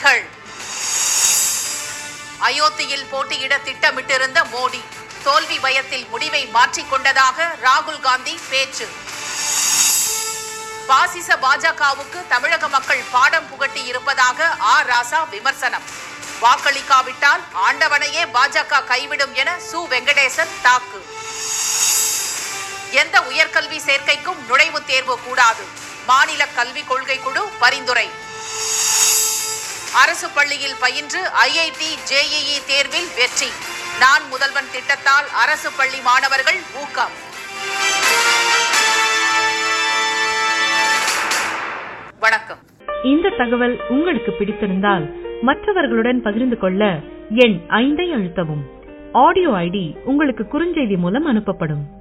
செய்திகள் அயோத்தியில் போட்டியிட திட்டமிட்டிருந்த மோடி தோல்வி பயத்தில் முடிவை மாற்றிக்கொண்டதாக ராகுல் காந்தி பேச்சு பாசிச பாஜகவுக்கு தமிழக மக்கள் பாடம் புகட்டி இருப்பதாக ஆ ராசா விமர்சனம் வாக்களிக்காவிட்டால் ஆண்டவனையே பாஜக கைவிடும் என சு வெங்கடேசன் தாக்கு எந்த உயர்கல்வி சேர்க்கைக்கும் நுழைவுத் தேர்வு கூடாது மாநில கல்விக் கொள்கை குழு பரிந்துரை அரசு பள்ளியில் பயின்று ஐஐடி ஜேஇஇ தேர்வில் வெற்றி நான் முதல்வன் திட்டத்தால் அரசு பள்ளி மாணவர்கள் ஊக்கம் வணக்கம் இந்த தகவல் உங்களுக்கு பிடித்திருந்தால் மற்றவர்களுடன் பகிர்ந்து கொள்ள எண் ஐந்தை அழுத்தவும் ஆடியோ ஐடி உங்களுக்கு குறுஞ்செய்தி மூலம் அனுப்பப்படும்